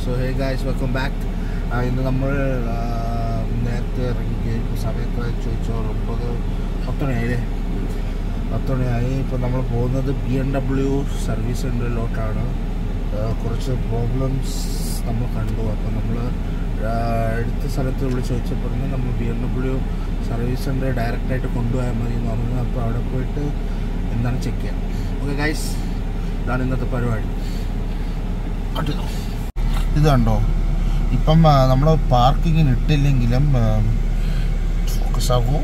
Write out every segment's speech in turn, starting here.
so hey guys welcome back ഇന്ന് നമ്മൾ ആ, നേരത്തെ ഇറങ്ങി ഇപ്പോൾ സമയത്ത് ചോദിച്ചോ ഒമ്പത് പത്ത് മണിയായില്ലേ പത്ത് മണിയായി ഇപ്പോൾ നമ്മൾ പോകുന്നത് ബി എം ഡബ്ല്യു സർവീസ് സെൻറ്ററിലോട്ടാണ് ആ, കുറച്ച് പ്രോബ്ലംസ് നമ്മൾ കണ്ടു അപ്പോൾ നമ്മൾ അടുത്ത സ്ഥലത്ത് വിളിച്ച് ചോദിച്ചപ്പോൾ പറഞ്ഞു നമ്മൾ B M W service centre ഡയറക്റ്റായിട്ട് കൊണ്ടുപോയാൽ മതി എന്ന് പറഞ്ഞു അപ്പോൾ അവിടെ പോയിട്ട് എന്താണ് ചെക്ക് ചെയ്യാം ഓക്കെ ഗൈസ് ഇതാണ് ഇന്നത്തെ പരിപാടി കണ്ടില്ലോ ഇത് കണ്ടോ ഇപ്പം നമ്മൾ പാർക്കിങ്ങിന് ഇട്ടില്ലെങ്കിലും ഫോക്കസ് ആകൂ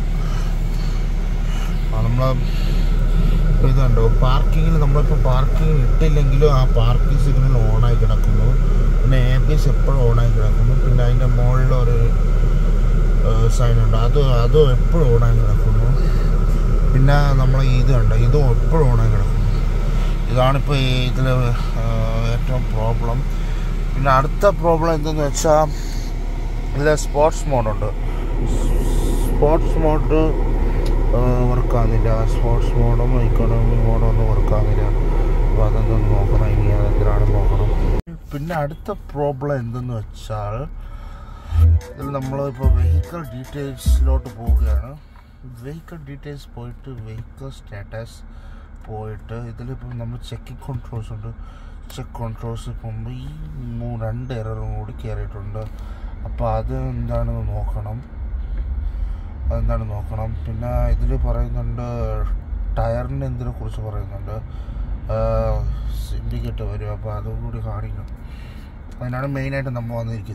നമ്മൾ ഇത് കണ്ടോ പാർക്കിങ്ങിൽ നമ്മളിപ്പോൾ പാർക്കിങ്ങിൽ ഇട്ടില്ലെങ്കിലും ആ പാർക്കിംഗ് സിഗ്നൽ ഓണായി കിടക്കുന്നു പിന്നെ എ ബി എസ് എപ്പോഴും ഓണായി കിടക്കുന്നു പിന്നെ അതിൻ്റെ മുകളിൽ ഒരു സൈൻ ഉണ്ട് അത് അതും എപ്പോഴും ഓണായി കിടക്കുന്നു പിന്നെ നമ്മൾ ഇത് കണ്ടോ ഇതും എപ്പോഴും ഓണായി കിടക്കുന്നു ഇതാണിപ്പോൾ ഈ ഇതിൽ ഏറ്റവും പ്രോബ്ലം പിന്നെ അടുത്ത പ്രോബ്ലം എന്തെന്ന് വെച്ചാൽ ഇതിൽ സ്പോർട്സ് മോഡുണ്ട് സ്പോർട്സ് മോഡ് വർക്കാകുന്നില്ല സ്പോർട്സ് മോഡും ഇക്കോണമി മോഡും ഒന്നും വർക്കാകുന്നില്ല അപ്പോൾ അതെന്തൊന്ന് നോക്കണം ഇനി അതെന്തിനാണ് നോക്കണം പിന്നെ അടുത്ത പ്രോബ്ലം എന്തെന്ന് വെച്ചാൽ ഇതിൽ നമ്മളിപ്പോൾ വെഹിക്കിൾ ഡീറ്റെയിൽസിലോട്ട് പോവുകയാണ് വെഹിക്കിൾ ഡീറ്റെയിൽസ് പോയിട്ട് വെഹിക്കിൾ സ്റ്റാറ്റസ് പോയിട്ട് ഇതിലിപ്പം നമ്മൾ ചെക്കിംഗ് കോൺട്രോൾസ് ഉണ്ട് ചെക്ക് കോൺട്രോൾസ് പോകുമ്പോൾ ഈ മൂ രണ്ട് എററും കൂടി കയറിയിട്ടുണ്ട് അപ്പോൾ അത് എന്താണെന്ന് നോക്കണം അതെന്താണ് നോക്കണം പിന്നെ ഇതിൽ പറയുന്നുണ്ട് ടയറിൻ്റെ എന്തിനെ കുറിച്ച് പറയുന്നുണ്ട് സിൻഡിക്കേറ്റ് വരും അപ്പോൾ അതും കൂടി കാണിക്കണം അതിനാണ് മെയിനായിട്ട് നമ്മൾ വന്നിരിക്കുന്നത്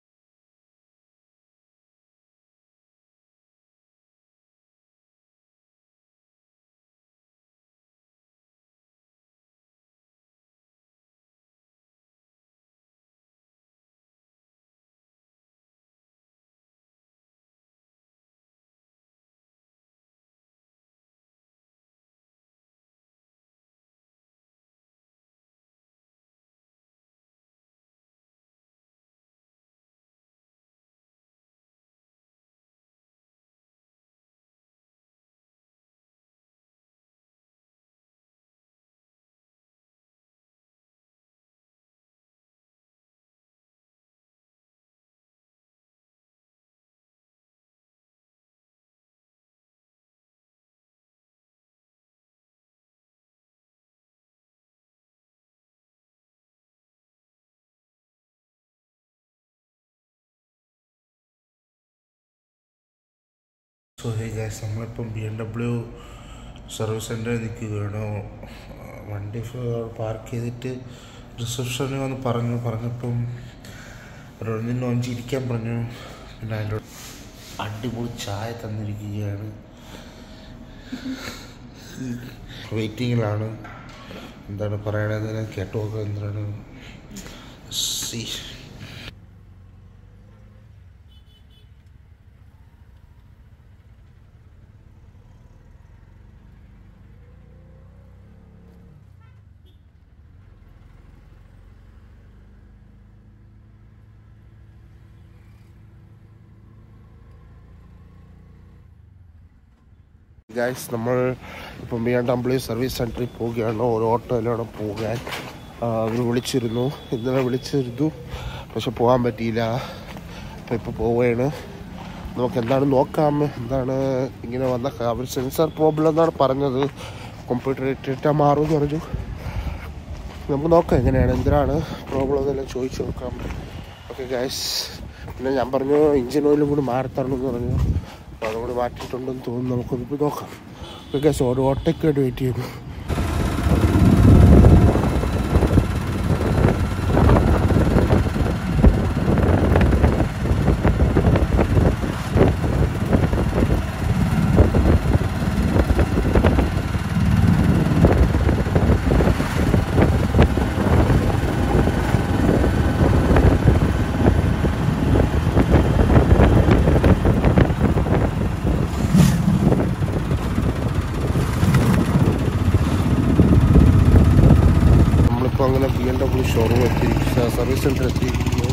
സോ ഹേ ഗൈസ് നമ്മളിപ്പം ബി എം ഡബ്ല്യു സർവീസ് സെൻറ്ററിൽ നിൽക്കുകയാണ് വണ്ടി പാർക്ക് ചെയ്തിട്ട് റിസപ്ഷനിൽ വന്ന് പറഞ്ഞു പറഞ്ഞപ്പം ഒരു ഒന്നിന് ഒഞ്ചി ഇരിക്കാൻ പറഞ്ഞു പിന്നെ അതിൻ്റെ അടിപൊളി ചായ തന്നിരിക്കുകയാണ് വെയിറ്റിങ്ങിലാണ് എന്താണ് പറയണത് കേട്ടു നോക്കുക എന്താണ് സി ഗൈസ് നമ്മൾ ഇപ്പം ബി എം ഡബ്ല്യു സർവീസ് സെൻറ്ററിൽ പോവുകയാണ് ഒരു ഓട്ടോയിലാണ് പോകാൻ അവർ വിളിച്ചിരുന്നു ഇന്നലെ വിളിച്ചിരുന്നു പക്ഷെ പോകാൻ പറ്റിയില്ല അപ്പം ഇപ്പോൾ പോവുകയാണ് നമുക്ക് എന്താണ് നോക്കാം എന്താണ് ഇങ്ങനെ വന്ന അവർ സെൻസർ പ്രോബ്ലം എന്നാണ് പറഞ്ഞത് കമ്പ്യൂട്ടർ ഇട്ടിട്ടാൽ മാറുമെന്ന് പറഞ്ഞു നമുക്ക് നോക്കാം എങ്ങനെയാണ് എന്തിനാണ് പ്രോബ്ലം എന്നെല്ലാം ചോദിച്ചു നോക്കാം ഓക്കെ ഗൈസ് പിന്നെ ഞാൻ പറഞ്ഞു എഞ്ചിൻ ഓയിലും കൂടി മാറി തരണമെന്ന് പറഞ്ഞു അപ്പോൾ അതുകൂടി മാറ്റിയിട്ടുണ്ടെന്ന് തോന്നുന്നു നമുക്കൊന്നിപ്പോൾ നോക്കാം ഓക്കെ ഗൈസ് ഒരു ഓട്ടയ്ക്ക് വേണ്ടി വെയിറ്റ് ചെയ്യുന്നു നമ്മളിപ്പോൾ അങ്ങനെ ബി എം ഡബ്ല്യു ഷോറൂം എത്തി സർവീസ് സെൻറ്റർ എത്തിയിരിക്കുകയാണ്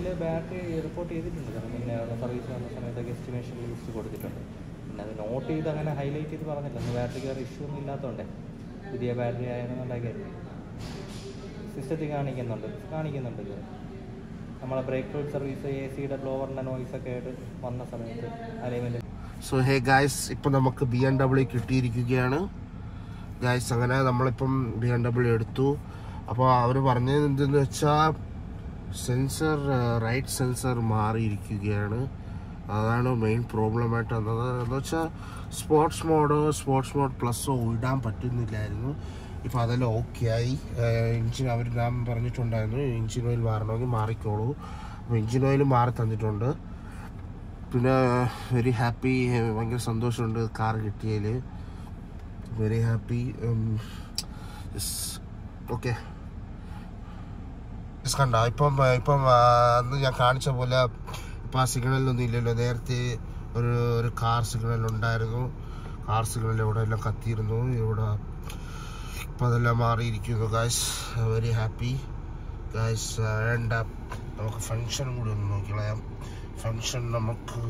ബാറ്ററി റിപ്പോർട്ട് ചെയ്തിട്ടുണ്ട് സാർ പിന്നെ സർവീസ് വന്ന സമയത്തൊക്കെ എസ്റ്റിമേഷൻ ലിസ്റ്റ് കൊടുത്തിട്ടുണ്ട് പിന്നെ അത് നോട്ട് ചെയ്ത് അങ്ങനെ ഹൈലൈറ്റ് ചെയ്ത് പറഞ്ഞില്ല ഒന്ന് ബാറ്ററിക്ക് വേറെ ഇഷ്യൂ ഒന്നും ഇല്ലാത്തതുകൊണ്ടേ പുതിയ ബാറ്ററി ആയെന്നുണ്ടാക്കി സിസ്റ്റത്തിൽ കാണിക്കുന്നുണ്ട് കാണിക്കുന്നുണ്ട് ഇത് നമ്മളെ ബ്രേക്ക് ഫ്ലൂയിഡ് സർവീസ് എ സിയുടെ ബ്ലോവറിൻ്റെ നോയ്സ് ഒക്കെ ആയിട്ട് വന്ന സമയത്ത് അലൈൻമെൻറ്റ് സോ ഹേ ഗായ്സ് ഇപ്പം നമുക്ക് ബി എം ഡബ്ല്യു കിട്ടിയിരിക്കുകയാണ് ഗായ്സ് അങ്ങനെ നമ്മളിപ്പം ബി എം ഡബ്ല്യു എടുത്തു അപ്പോൾ അവർ പറഞ്ഞത് എന്തെന്ന് വെച്ചാൽ സെൻസർ റൈറ്റ് സെൻസർ മാറിയിരിക്കുകയാണ് അതാണ് മെയിൻ പ്രോബ്ലം ആയിട്ട് വന്നത് എന്ന് വെച്ചാൽ സ്പോർട്സ് മോഡ് സ്പോർട്സ് മോഡ് പ്ലസ്സോ ഇടാൻ പറ്റുന്നില്ലായിരുന്നു ഇപ്പോൾ അതെല്ലാം ഓക്കെ ആയി എഞ്ചിൻ അവർ ഞാൻ പറഞ്ഞിട്ടുണ്ടായിരുന്നു എഞ്ചിൻ ഓയിൽ മാറണമെങ്കിൽ മാറിക്കോളൂ അപ്പോൾ എഞ്ചിൻ ഓയിൽ മാറി തന്നിട്ടുണ്ട് പിന്നെ വെരി ഹാപ്പി ഭയങ്കര സന്തോഷമുണ്ട് കാർ കിട്ടിയതിൽ വെരി ഹാപ്പി ഓക്കെ കണ്ട ഇപ്പം ഇപ്പം ആ, അന്ന് ഞാൻ കാണിച്ച പോലെ ഇപ്പം ആ സിഗ്നലൊന്നും ഇല്ലല്ലോ നേരത്തെ ഒരു ഒരു കാർ സിഗ്നൽ ഉണ്ടായിരുന്നു കാർ സിഗ്നൽ ഇവിടെ എല്ലാം കത്തിയിരുന്നു ഇവിടെ ഇപ്പം അതെല്ലാം മാറിയിരിക്കുന്നു ഗായ്സ് വെരി ഹാപ്പി ഗായ്സ് വേണ്ട നമുക്ക് ഫങ്ഷൻ കൂടി ഒന്ന് നോക്കിക്കളയാം ഫങ്ഷൻ നമുക്ക്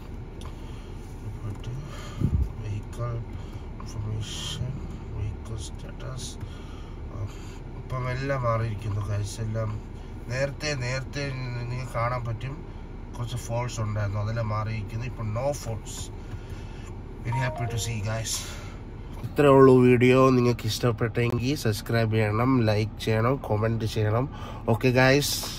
വെഹിക്കിൾ ഇൻഫർമേഷൻ വെഹിക്കിൾ സ്റ്റാറ്റസ് ഇപ്പം എല്ലാം മാറിയിരിക്കുന്നു ഗൈസ് എല്ലാം നേരത്തെ നേരത്തെ നിങ്ങൾക്ക് കാണാൻ പറ്റും കുറച്ച് ഫോൾസ് ഉണ്ടായിരുന്നു അതെല്ലാം മാറിയിരിക്കുന്നു ഇപ്പം no faults very happy to see guys ഇത്രേ ഉള്ളൂ വീഡിയോ നിങ്ങൾക്ക് ഇഷ്ടപ്പെട്ടെങ്കിൽ സബ്സ്ക്രൈബ് ചെയ്യണം ലൈക്ക് ചെയ്യണം കമൻറ്റ് ചെയ്യണം ഓക്കെ ഗൈസ്